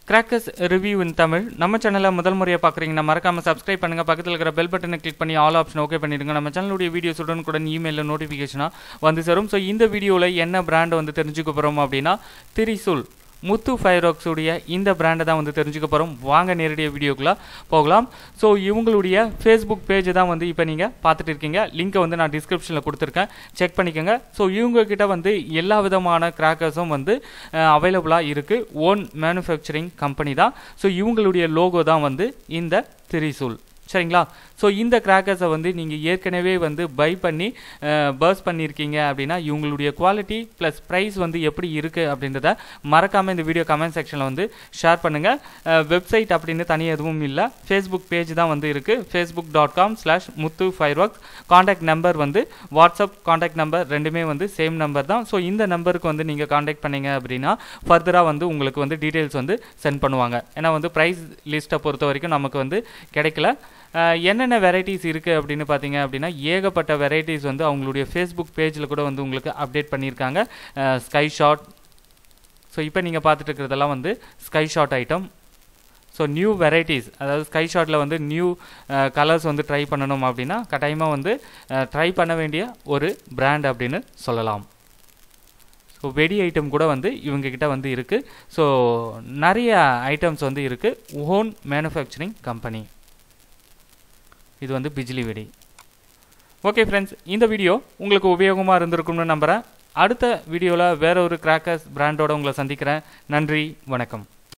crackers review இன் தமிழ் நம்ம சேனலை முதல் முறையாக பார்க்குறீங்கன்னா மறக்காம சப்ஸ்கிரைப் பண்ணுங்க பக்கத்தில் இருக்கிற பெல் பட்டனை கிளிக் பண்ணி ஆல் ஆப்ஷன் ஓகே பண்ணிடுங்க நம்ம சேனலுடைய வீடியோஸ் உடனுக்குடன் இமெயிலில் நோட்டிஃபிகேஷனாக வந்து சேரும் ஸோ இந்த வீடியோவில் என்ன பிராண்ட் வந்து தெரிஞ்சுக்க போகிறோம் அப்படின்னா திரிசூல் முத்து ஃபைரோக்ஸ் உடைய இந்த பிராண்டை தான் வந்து தெரிஞ்சுக்க போகிறோம் வாங்க நேரடியாக வீடியோக்குள்ளே போகலாம் ஸோ இவங்களுடைய ஃபேஸ்புக் பேஜ் தான் வந்து இப்போ நீங்கள் பார்த்துட்டு இருக்கீங்க லிங்க்கை வந்து நான் டிஸ்கிரிப்ஷனில் கொடுத்துருக்கேன் செக் பண்ணிக்கோங்க ஸோ இவங்க கிட்ட வந்து எல்லா விதமான கிராக்கர்ஸும் வந்து அவைலபிளாக இருக்குது ஓன் மேனுஃபேக்சரிங் கம்பெனி தான் ஸோ இவங்களுடைய லோகோ தான் வந்து இந்த திரிசூல் சரிங்களா ஸோ இந்த கிராக்கர்ஸை வந்து நீங்கள் ஏற்கனவே வந்து பை பண்ணி பர்ஸ் பண்ணியிருக்கீங்க அப்படின்னா இவங்களுடைய குவாலிட்டி ப்ளஸ் ப்ரைஸ் வந்து எப்படி இருக்குது அப்படின்றத மறக்காமல் இந்த வீடியோ கமெண்ட் செக்ஷனில் வந்து ஷேர் பண்ணுங்கள் வெப்சைட் அப்படின்னு தனியாக எதுவும் இல்லை ஃபேஸ்புக் பேஜ் தான் வந்து இருக்குது Facebook dot com slash Muthu fireworks contact number வந்து வாட்ஸ்அப் காண்டாக்ட் நம்பர் ரெண்டுமே வந்து சேம் நம்பர் தான் ஸோ இந்த நம்பருக்கு வந்து நீங்கள் காண்டாக்ட் பண்ணீங்க அப்படின்னா ஃபர்தராக வந்து உங்களுக்கு வந்து டீட்டெயில்ஸ் வந்து சென்ட் பண்ணுவாங்க ஏன்னா வந்து ப்ரைஸ் லிஸ்ட்டை பொறுத்த வரைக்கும் நமக்கு வந்து கிடைக்கல என்னென்ன வெரைட்டிஸ் இருக்குது அப்படின்னு பார்த்தீங்க அப்படின்னா ஏகப்பட்ட வெரைட்டிஸ் வந்து அவங்களுடைய ஃபேஸ்புக் பேஜில் கூட வந்து உங்களுக்கு அப்டேட் பண்ணியிருக்காங்க ஸ்கை ஷாட் ஸோ இப்போ நீங்கள் பார்த்துட்டு இருக்கிறதெல்லாம் வந்து sky shot item so new varieties அதாவது ஸ்கை ஷாட்டில் வந்து நியூ கலர்ஸ் வந்து ட்ரை பண்ணணும் அப்படின்னா கட்டாயமாக வந்து ட்ரை பண்ண வேண்டிய ஒரு பிராண்ட் அப்படின்னு சொல்லலாம் ஸோ வெடி ஐட்டம் கூட வந்து இவங்கக்கிட்ட வந்து இருக்குது ஸோ நிறைய ஐட்டம்ஸ் வந்து இருக்குது ஓன் மேனுஃபேக்சரிங் கம்பெனி இது வந்து பிஜ்லி வெடி ஓகே ஃப்ரெண்ட்ஸ் இந்த வீடியோ உங்களுக்கு உபயோகமாக இருந்திருக்கும்னு நம்புகிறேன் அடுத்த வீடியோவில் வேற ஒரு கிராக்கர்ஸ் பிராண்டோட உங்களை சந்திக்கிறேன் நன்றி வணக்கம்